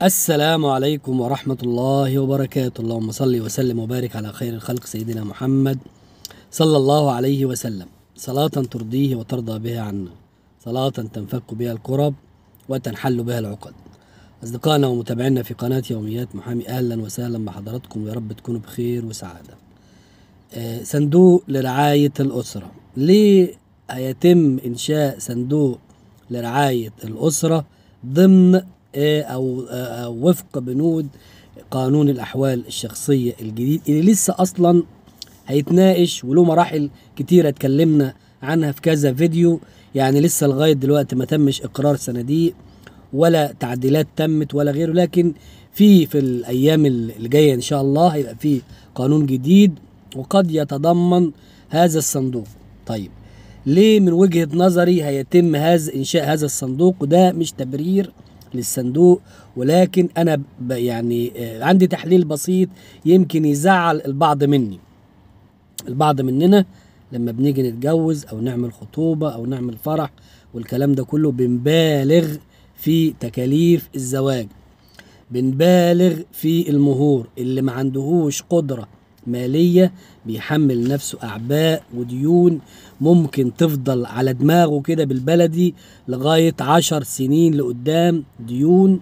السلام عليكم ورحمة الله وبركاته اللهم صل وسلم وبارك على خير الخلق سيدنا محمد صلى الله عليه وسلم صلاة ترضيه وترضى بها عنا صلاة تنفك بها الكرب وتنحل بها العقد أصدقائنا ومتابعينا في قناة يوميات محامي أهلا وسهلا بحضراتكم يا رب تكونوا بخير وسعادة آه، صندوق لرعاية الأسرة ليه هيتم إنشاء صندوق لرعاية الأسرة ضمن آه، أو آه، أو وفق بنود قانون الأحوال الشخصية الجديد اللي لسه أصلا هيتناقش وله مراحل كتيرة اتكلمنا عنها في كذا فيديو يعني لسه لغاية دلوقتي ما تمش إقرار صناديق ولا تعديلات تمت ولا غيره لكن في في الأيام اللي جاية إن شاء الله هيبقى في قانون جديد وقد يتضمن هذا الصندوق طيب ليه من وجهة نظري هيتم هذا إنشاء هذا الصندوق وده مش تبرير للصندوق ولكن أنا ب- يعني آه، عندي تحليل بسيط يمكن يزعل البعض مني البعض مننا لما بنيجي نتجوز او نعمل خطوبة او نعمل فرح والكلام ده كله بنبالغ في تكاليف الزواج بنبالغ في المهور اللي ما عندهوش قدرة مالية بيحمل نفسه أعباء وديون ممكن تفضل على دماغه كده بالبلدي لغاية عشر سنين لقدام ديون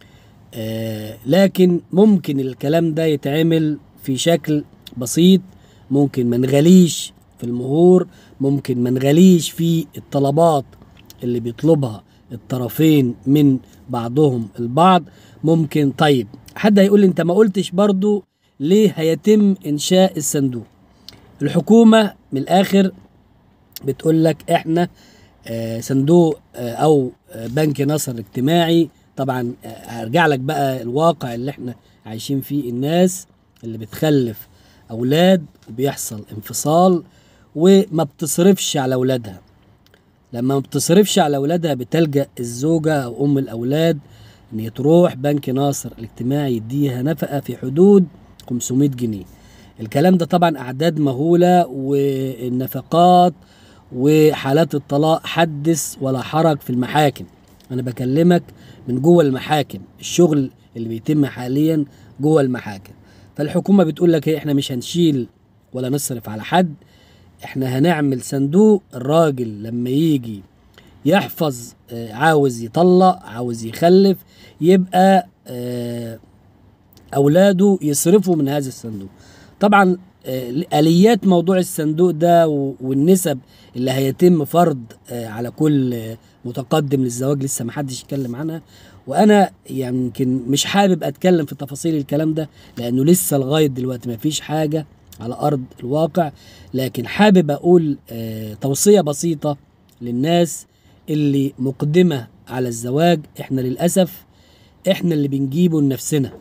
آه لكن ممكن الكلام ده يتعمل في شكل بسيط ممكن ما نغليش في المهور ممكن ما نغليش في الطلبات اللي بيطلبها الطرفين من بعضهم البعض ممكن طيب حد هيقول لي انت ما قلتش برضو ليه هيتم انشاء الصندوق الحكومة من الاخر بتقول لك احنا آه، صندوق آه، او آه، بنك نصر الاجتماعي طبعا آه، هرجع لك بقى الواقع اللي احنا عايشين فيه الناس اللي بتخلف اولاد وبيحصل انفصال وما بتصرفش على اولادها لما ما بتصرفش على اولادها بتلجأ الزوجة او ام الاولاد ان هي تروح بنك ناصر الاجتماعي يديها نفقة في حدود 500 جنيه الكلام ده طبعا اعداد مهولة والنفقات وحالات الطلاق حدث ولا حرج في المحاكم انا بكلمك من جوه المحاكم الشغل اللي بيتم حاليا جوه المحاكم فالحكومه بتقول لك إيه، احنا مش هنشيل ولا نصرف على حد احنا هنعمل صندوق الراجل لما يجي يحفظ آه، عاوز يطلق عاوز يخلف يبقى آه، اولاده يصرفوا من هذا الصندوق طبعا آه، اليات موضوع الصندوق ده و- والنسب اللي هيتم فرض آه، على كل آه، متقدم للزواج لسه ما حدش يتكلم عنها وانا يمكن مش حابب اتكلم في تفاصيل الكلام ده لانه لسه لغايه دلوقتي ما فيش حاجه على ارض الواقع لكن حابب اقول آه، توصيه بسيطه للناس اللي مقدمه على الزواج احنا للاسف احنا اللي بنجيبه لنفسنا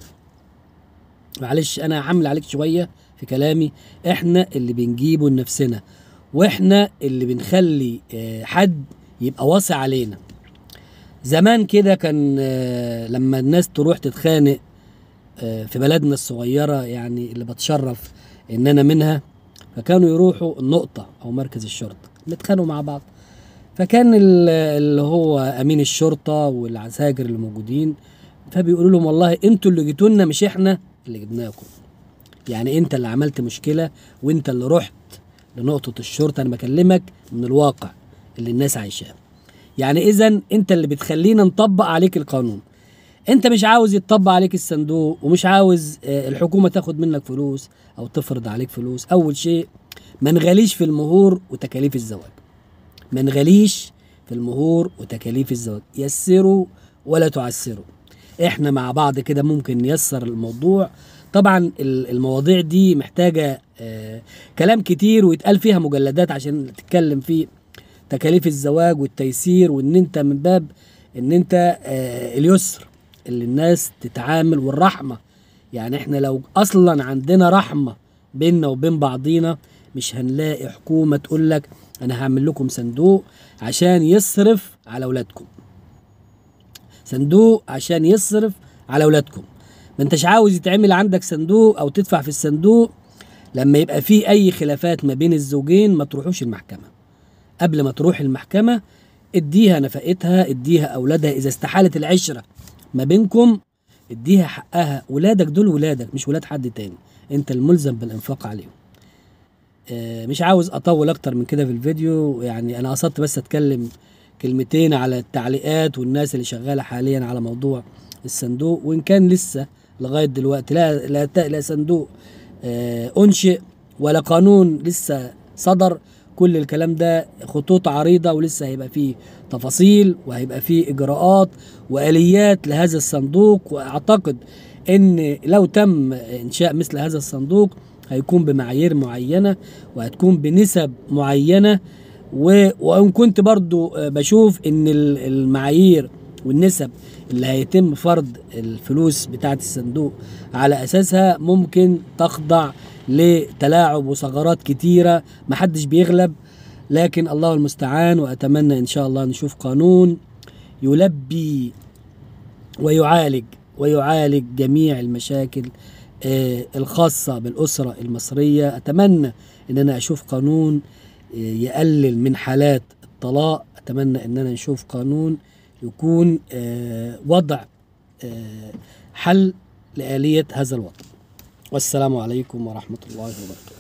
معلش انا هحمل عليك شويه في كلامي احنا اللي بنجيبه لنفسنا واحنا اللي بنخلي آه، حد يبقى واصي علينا زمان كده كان آه، لما الناس تروح تتخانق آه، في بلدنا الصغيره يعني اللي بتشرف ان انا منها فكانوا يروحوا النقطه او مركز الشرطه نتخانقوا مع بعض فكان ال- اللي هو امين الشرطه والعساكر اللي موجودين فبيقولوا لهم والله انتوا اللي جيتوا لنا مش احنا اللي جبناكم يعني انت اللي عملت مشكله وانت اللي رحت لنقطه الشرطه انا بكلمك من الواقع اللي الناس عايشاه يعني اذا انت اللي بتخلينا نطبق عليك القانون انت مش عاوز يتطبق عليك الصندوق ومش عاوز آه، الحكومه تاخد منك فلوس او تفرض عليك فلوس اول شيء ما نغليش في المهور وتكاليف الزواج ما نغليش في المهور وتكاليف الزواج يسروا ولا تعسروا احنا مع بعض كده ممكن نيسر الموضوع طبعا ال- المواضيع دي محتاجة آه كلام كتير ويتقال فيها مجلدات عشان تتكلم في تكاليف الزواج والتيسير وان انت من باب ان انت آه اليسر اللي الناس تتعامل والرحمة يعني احنا لو اصلا عندنا رحمة بيننا وبين بعضينا مش هنلاقي حكومة تقول لك انا هعمل لكم صندوق عشان يصرف على اولادكم صندوق عشان يصرف على اولادكم ما انتش عاوز يتعمل عندك صندوق او تدفع في الصندوق لما يبقى في اي خلافات ما بين الزوجين ما تروحوش المحكمة قبل ما تروح المحكمة اديها نفقتها اديها اولادها اذا استحالت العشرة ما بينكم اديها حقها ولادك دول ولادك مش ولاد حد تاني انت الملزم بالانفاق عليهم آه، مش عاوز اطول اكتر من كده في الفيديو يعني انا قصدت بس اتكلم كلمتين على التعليقات والناس اللي شغاله حاليا على موضوع الصندوق وان كان لسه لغايه دلوقتي لا لا, ت- لا صندوق آه، انشئ ولا قانون لسه صدر كل الكلام ده خطوط عريضه ولسه هيبقى فيه تفاصيل وهيبقى فيه اجراءات واليات لهذا الصندوق واعتقد ان لو تم انشاء مثل هذا الصندوق هيكون بمعايير معينه وهتكون بنسب معينه و- وان كنت برضو آه، بشوف ان ال- المعايير والنسب اللي هيتم فرض الفلوس بتاعه الصندوق على اساسها ممكن تخضع لتلاعب وثغرات كتيره محدش بيغلب لكن الله المستعان واتمنى ان شاء الله نشوف قانون يلبي ويعالج ويعالج جميع المشاكل آه، الخاصة بالأسرة المصرية أتمنى أن أنا أشوف قانون آه، يقلل من حالات الطلاق أتمنى أن أنا نشوف قانون يكون آه، وضع آه، حل لآلية هذا الوضع والسلام عليكم ورحمة الله وبركاته